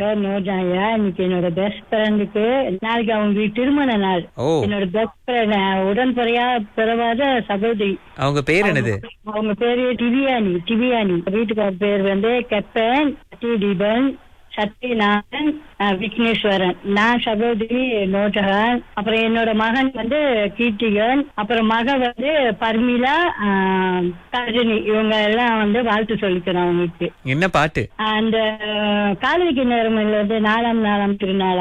பேர் நோஜாயா இன்னைக்கு என்னோட பெஸ்ட் ஃப்ரெண்டுக்கு நாளைக்கு அவங்க திருமண நாள் ஓ என்னோட பெஸ்ட் ஃப்ரெண்ட் உடன்புறையா பிறவாத சகோதரி அவங்க பேர் என்னது அவங்க பேரு டிவியானி டிவியானி வீட்டுக்கார பேர் வந்து கெப்பன் தீபன் சத்யநாதன் அஹ், விக்னேஸ்வரன் நான் சகோதரி நோஜஹான் அப்புறம் என்னோட மகன் வந்து கீர்த்திகன் அப்புறம் மக வந்து பர்மிளா அஹ், கர்ஜினி இவங்க எல்லாம் வந்து வாழ்த்து சொல்லிக்கிறோம் அவங்களுக்கு என்ன பாட்டு அந்த காலைக்கு நேரம் இருந்து நாலாம் நாளாம் திருநாளாம்